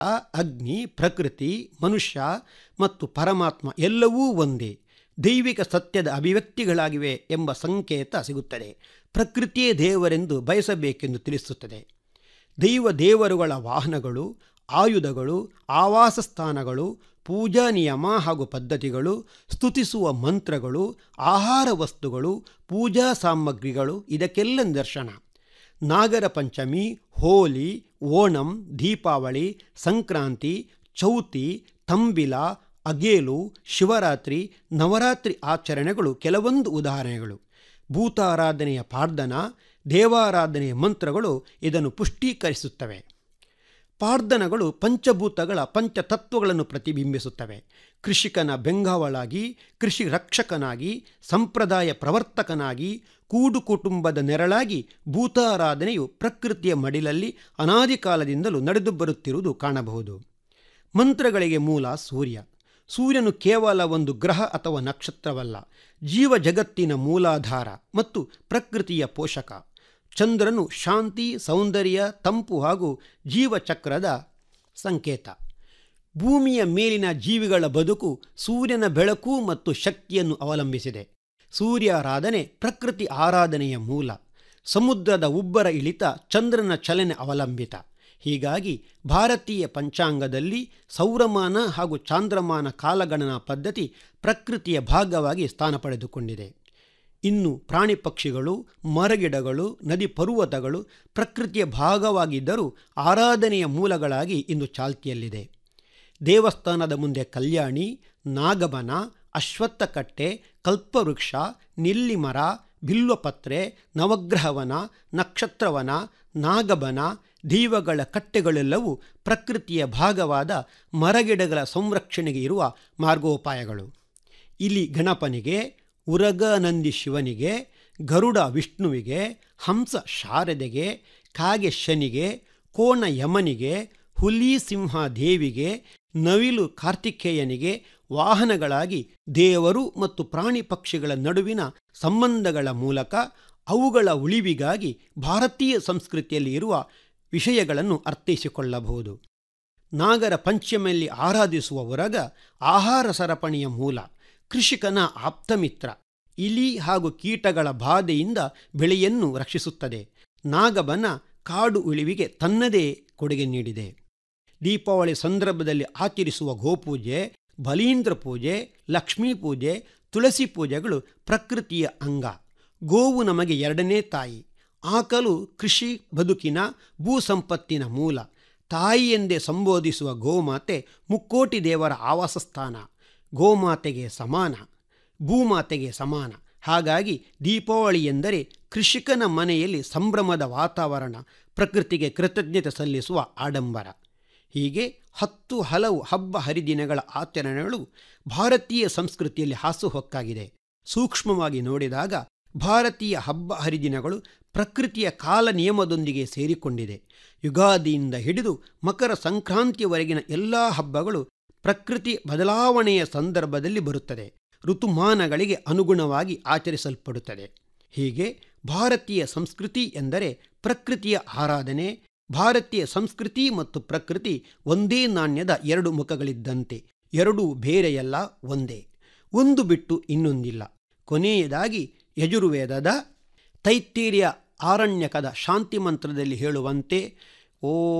ಅಗ್ನಿ ಪ್ರಕೃತಿ ಮನುಷ್ಯ ಮತ್ತು ಪರಮಾತ್ಮ ಎಲ್ಲವೂ ಒಂದೇ ದೈವಿಕ ಸತ್ಯದ ಅಭಿವ್ಯಕ್ತಿಗಳಾಗಿವೆ ಎಂಬ ಸಂಕೇತ ಸಿಗುತ್ತದೆ ಪ್ರಕೃತಿಯೇ ದೇವರೆಂದು ಬಯಸಬೇಕೆಂದು ತಿಳಿಸುತ್ತದೆ ದೈವ ದೇವರುಗಳ ವಾಹನಗಳು ಆಯುಧಗಳು ಆವಾಸ ಸ್ಥಾನಗಳು ಪೂಜಾ ನಿಯಮ ಹಾಗೂ ಪದ್ಧತಿಗಳು ಸ್ತುತಿಸುವ ಮಂತ್ರಗಳು ಆಹಾರ ವಸ್ತುಗಳು ಪೂಜಾ ಸಾಮಗ್ರಿಗಳು ಇದಕ್ಕೆಲ್ಲ ನಿದರ್ಶನ ನಾಗರ ಪಂಚಮಿ ಹೋಲಿ ಓಣಂ ದೀಪಾವಳಿ ಸಂಕ್ರಾಂತಿ ಚೌತಿ ತಂಬಿಲ ಅಗೇಲು ಶಿವರಾತ್ರಿ ನವರಾತ್ರಿ ಆಚರಣೆಗಳು ಕೆಲವೊಂದು ಉದಾಹರಣೆಗಳು ಭೂತಾರಾಧನೆಯ ಪಾರ್ಧನ ದೇವಾರಾಧನೆಯ ಮಂತ್ರಗಳು ಇದನ್ನು ಪುಷ್ಟೀಕರಿಸುತ್ತವೆ ಪಾರ್ಧನಗಳು ಪಂಚಭೂತಗಳ ಪಂಚತತ್ವಗಳನ್ನು ಪ್ರತಿಬಿಂಬಿಸುತ್ತವೆ ಕೃಷಿಕನ ಬೆಂಗಾವಲಾಗಿ ಕೃಷಿ ರಕ್ಷಕನಾಗಿ ಸಂಪ್ರದಾಯ ಪ್ರವರ್ತಕನಾಗಿ ಕೂಡು ಕುಟುಂಬದ ನೆರಳಾಗಿ ಭೂತಾರಾಧನೆಯು ಪ್ರಕೃತಿಯ ಮಡಿಲಲ್ಲಿ ಅನಾದಿ ಕಾಲದಿಂದಲೂ ನಡೆದು ಬರುತ್ತಿರುವುದು ಕಾಣಬಹುದು ಮಂತ್ರಗಳಿಗೆ ಮೂಲ ಸೂರ್ಯ ಸೂರ್ಯನು ಕೇವಲ ಒಂದು ಗ್ರಹ ಅಥವಾ ನಕ್ಷತ್ರವಲ್ಲ ಜೀವ ಜಗತ್ತಿನ ಮೂಲಾಧಾರ ಮತ್ತು ಪ್ರಕೃತಿಯ ಪೋಷಕ ಚಂದ್ರನು ಶಾಂತಿ ಸೌಂದರ್ಯ ತಂಪು ಹಾಗೂ ಜೀವಚಕ್ರದ ಸಂಕೇತ ಭೂಮಿಯ ಮೇಲಿನ ಜೀವಿಗಳ ಬದುಕು ಸೂರ್ಯನ ಬೆಳಕು ಮತ್ತು ಶಕ್ತಿಯನ್ನು ಅವಲಂಬಿಸಿದೆ ಸೂರ್ಯಾರಾಧನೆ ಪ್ರಕೃತಿ ಆರಾಧನೆಯ ಮೂಲ ಸಮುದ್ರದ ಉಬ್ಬರ ಇಳಿತ ಚಂದ್ರನ ಚಲನೆ ಅವಲಂಬಿತ ಹೀಗಾಗಿ ಭಾರತೀಯ ಪಂಚಾಂಗದಲ್ಲಿ ಸೌರಮಾನ ಹಾಗೂ ಚಾಂದ್ರಮಾನ ಕಾಲಗಣನಾ ಪದ್ಧತಿ ಪ್ರಕೃತಿಯ ಭಾಗವಾಗಿ ಸ್ಥಾನ ಪಡೆದುಕೊಂಡಿದೆ ಇನ್ನು ಪ್ರಾಣಿ ಪಕ್ಷಿಗಳು ಮರಗಿಡಗಳು ನದಿ ಪರ್ವತಗಳು ಪ್ರಕೃತಿಯ ಭಾಗವಾಗಿದ್ದರೂ ಆರಾಧನೆಯ ಮೂಲಗಳಾಗಿ ಇಂದು ಚಾಲ್ತಿಯಲ್ಲಿದೆ ದೇವಸ್ಥಾನದ ಮುಂದೆ ಕಲ್ಯಾಣಿ ನಾಗಬನ ಅಶ್ವತ್ಥಕಟ್ಟೆ ಕಲ್ಪವೃಕ್ಷ ನಿಲ್ಲಿಮರ ಬಿಲ್ವಪತ್ರೆ ನವಗ್ರಹವನ ನಕ್ಷತ್ರವನ ನಾಗಬನ ದೀವಗಳ ಕಟ್ಟೆಗಳೆಲ್ಲವೂ ಪ್ರಕೃತಿಯ ಭಾಗವಾದ ಮರಗಿಡಗಳ ಸಂರಕ್ಷಣೆಗೆ ಇರುವ ಮಾರ್ಗೋಪಾಯಗಳು ಇಲ್ಲಿ ಗಣಪನಿಗೆ ಉರಗನಂದಿ ಶಿವನಿಗೆ ಗರುಡ ವಿಷ್ಣುವಿಗೆ ಹಂಸ ಶಾರದೆಗೆ ಕಾಗೆ ಶನಿಗೆ ಕೋಣ ಯಮನಿಗೆ ಹುಲಿ ಸಿಂಹ ದೇವಿಗೆ ನವಿಲು ಕಾರ್ತಿಕೇಯನಿಗೆ ವಾಹನಗಳಾಗಿ ದೇವರು ಮತ್ತು ಪ್ರಾಣಿ ಪಕ್ಷಿಗಳ ನಡುವಿನ ಸಂಬಂಧಗಳ ಮೂಲಕ ಅವುಗಳ ಉಳಿವಿಗಾಗಿ ಭಾರತೀಯ ಸಂಸ್ಕೃತಿಯಲ್ಲಿ ಇರುವ ವಿಷಯಗಳನ್ನು ಅರ್ಥೈಸಿಕೊಳ್ಳಬಹುದು ನಾಗರ ಪಂಚಮಿಯಲ್ಲಿ ಆರಾಧಿಸುವ ಹೊರಗ ಆಹಾರ ಸರಪಣಿಯ ಮೂಲ ಕೃಷಿಕನ ಆಪ್ತಮಿತ್ರ ಇಲಿ ಹಾಗೂ ಕೀಟಗಳ ಬಾಧೆಯಿಂದ ಬೆಳೆಯನ್ನು ರಕ್ಷಿಸುತ್ತದೆ ನಾಗಬನ ಕಾಡು ಉಳಿವಿಗೆ ತನ್ನದೇ ಕೊಡುಗೆ ನೀಡಿದೆ ದೀಪಾವಳಿ ಸಂದರ್ಭದಲ್ಲಿ ಆಚರಿಸುವ ಗೋಪೂಜೆ ಬಲೀಂದ್ರ ಪೂಜೆ ಲಕ್ಷ್ಮೀ ಪೂಜೆ ತುಳಸಿ ಪೂಜೆಗಳು ಪ್ರಕೃತಿಯ ಅಂಗ ಗೋವು ನಮಗೆ ಎರಡನೇ ತಾಯಿ ಆಕಲು ಕೃಷಿ ಬದುಕಿನ ಭೂ ಸಂಪತ್ತಿನ ಮೂಲ ತಾಯಿ ಎಂದೇ ಸಂಬೋಧಿಸುವ ಗೋಮಾತೆ ಮುಕ್ಕೋಟಿ ದೇವರ ಆವಾಸಸ್ಥಾನ ಗೋಮಾತೆಗೆ ಸಮಾನ ಭೂಮಾತೆಗೆ ಸಮಾನ ಹಾಗಾಗಿ ದೀಪಾವಳಿ ಎಂದರೆ ಕೃಷಿಕನ ಮನೆಯಲ್ಲಿ ಸಂಭ್ರಮದ ವಾತಾವರಣ ಪ್ರಕೃತಿಗೆ ಕೃತಜ್ಞತೆ ಸಲ್ಲಿಸುವ ಆಡಂಬರ ಹೀಗೆ ಹತ್ತು ಹಲವು ಹಬ್ಬ ಹರಿದಿನಗಳ ಆಚರಣೆಗಳು ಭಾರತೀಯ ಸಂಸ್ಕೃತಿಯಲ್ಲಿ ಹಾಸುಹೊಕ್ಕಾಗಿದೆ ಸೂಕ್ಷ್ಮವಾಗಿ ನೋಡಿದಾಗ ಭಾರತೀಯ ಹಬ್ಬ ಹರಿದಿನಗಳು ಪ್ರಕೃತಿಯ ಕಾಲ ನಿಯಮದೊಂದಿಗೆ ಸೇರಿಕೊಂಡಿದೆ ಯುಗಾದಿಯಿಂದ ಹಿಡಿದು ಮಕರ ಸಂಕ್ರಾಂತಿಯವರೆಗಿನ ಎಲ್ಲ ಹಬ್ಬಗಳು ಪ್ರಕೃತಿ ಬದಲಾವಣೆಯ ಸಂದರ್ಭದಲ್ಲಿ ಬರುತ್ತದೆ ಋತುಮಾನಗಳಿಗೆ ಅನುಗುಣವಾಗಿ ಆಚರಿಸಲ್ಪಡುತ್ತದೆ ಹೀಗೆ ಭಾರತೀಯ ಸಂಸ್ಕೃತಿ ಎಂದರೆ ಪ್ರಕೃತಿಯ ಆರಾಧನೆ ಭಾರತೀಯ ಸಂಸ್ಕೃತಿ ಮತ್ತು ಪ್ರಕೃತಿ ಒಂದೇ ನಾಣ್ಯದ ಎರಡು ಮುಖಗಳಿದ್ದಂತೆ ಎರಡೂ ಬೇರೆಯಲ್ಲ ಒಂದೇ ಒಂದು ಬಿಟ್ಟು ಇನ್ನೊಂದಿಲ್ಲ ಕೊನೆಯದಾಗಿ ಯಜುರ್ವೇದದ ತೈತ್ತೀರ್ಯ ಆರಣ್ಯಕದ ಶಾಂತಿ ಮಂತ್ರದಲ್ಲಿ ಹೇಳುವಂತೆ ಓ